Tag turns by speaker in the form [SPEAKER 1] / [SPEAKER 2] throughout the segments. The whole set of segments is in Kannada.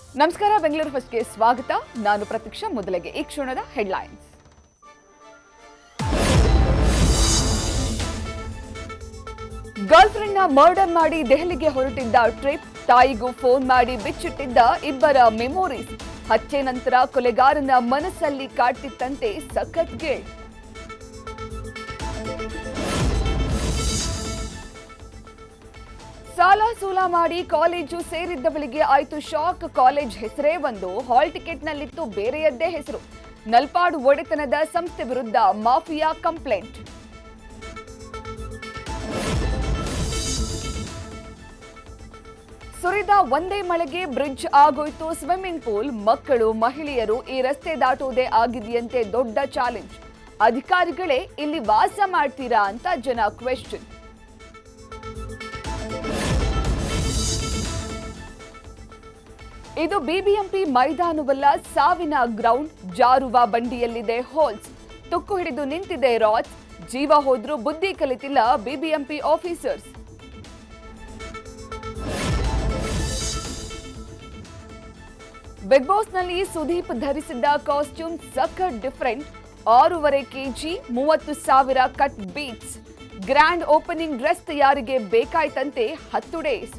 [SPEAKER 1] ನಮಸ್ಕಾರ ಬೆಂಗಳೂರು ಫಸ್ಟ್ಗೆ ಸ್ವಾಗತ ನಾನು ಪ್ರತೀಕ್ಷಾ ಮೊದಲಿಗೆ ಈ ಕ್ಷಣದ ಹೆಡ್ಲೈನ್ಸ್ ಗರ್ಲ್ ಫ್ರೆಂಡ್ನ ಮರ್ಡರ್ ಮಾಡಿ ದೆಹಲಿಗೆ ಹೊರಟಿದ್ದ ಟ್ರಿಪ್ ತಾಯಿಗೂ ಫೋನ್ ಮಾಡಿ ಬಿಚ್ಚಿಟ್ಟಿದ್ದ ಇಬ್ಬರ ಮೆಮೊರೀಸ್ ಹತ್ಯೆ ನಂತರ ಕೊಲೆಗಾರನ ಮನಸ್ಸಲ್ಲಿ ಕಾಡ್ತಿತ್ತಂತೆ ಸಖತ್ ಗೇಟ್ ಸಾಲ ಸೂಲ ಮಾಡಿ ಕಾಲೇಜು ಸೇರಿದ್ದವಳಿಗೆ ಆಯ್ತು ಶಾಕ್ ಕಾಲೇಜ್ ಹೆಸರೇ ಒಂದು ಹಾಲ್ ಟಿಕೆಟ್ನಲ್ಲಿತ್ತು ಬೇರೆಯದ್ದೇ ಹೆಸರು ನಲ್ಪಾಡು ಒಡೆತನದ ಸಂಸ್ಥೆ ವಿರುದ್ಧ ಮಾಫಿಯಾ ಕಂಪ್ಲೇಂಟ್ ಸುರಿದ ಒಂದೇ ಮಳೆಗೆ ಬ್ರಿಡ್ಜ್ ಆಗೋಯ್ತು ಸ್ವಿಮ್ಮಿಂಗ್ ಪೂಲ್ ಮಕ್ಕಳು ಮಹಿಳೆಯರು ಈ ರಸ್ತೆ ದಾಟುವುದೇ ಆಗಿದೆಯಂತೆ ದೊಡ್ಡ ಚಾಲೆಂಜ್ ಅಧಿಕಾರಿಗಳೇ ಇಲ್ಲಿ ವಾಸ ಮಾಡ್ತೀರಾ ಅಂತ ಜನ ಕ್ವೆಶ್ಚನ್ ಇದು ಬಿಬಿಎಂಪಿ ಮೈದಾನವಲ್ಲ ಸಾವಿನ ಗ್ರೌಂಡ್ ಜಾರುವ ಬಂಡಿಯಲ್ಲಿದೆ ಹೋಲ್ಸ್ ತುಕ್ಕು ಹಿಡಿದು ನಿಂತಿದೆ ರಾಚ್ ಜೀವ ಹೋದ್ರೂ ಬುದ್ಧಿ ಕಲಿತಿಲ್ಲ ಬಿಬಿಎಂಪಿ ಆಫೀಸರ್ಸ್ ಬಿಗ್ ಬಾಸ್ನಲ್ಲಿ ಸುದೀಪ್ ಧರಿಸಿದ್ದ ಕಾಸ್ಟ್ಯೂಮ್ ಸಖತ್ ಡಿಫರೆಂಟ್ ಆರೂವರೆ ಕೆಜಿ ಮೂವತ್ತು ಸಾವಿರ cut beats grand opening dress ತಯಾರಿಗೆ ಬೇಕಾಯ್ತಂತೆ ಹತ್ತು ಡೇಸ್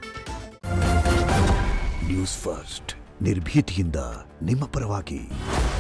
[SPEAKER 2] ನ್ಯೂಸ್ ಫಸ್ಟ್ ನಿರ್ಭೀತಿಯಿಂದ ನಿಮ್ಮ ಪರವಾಗಿ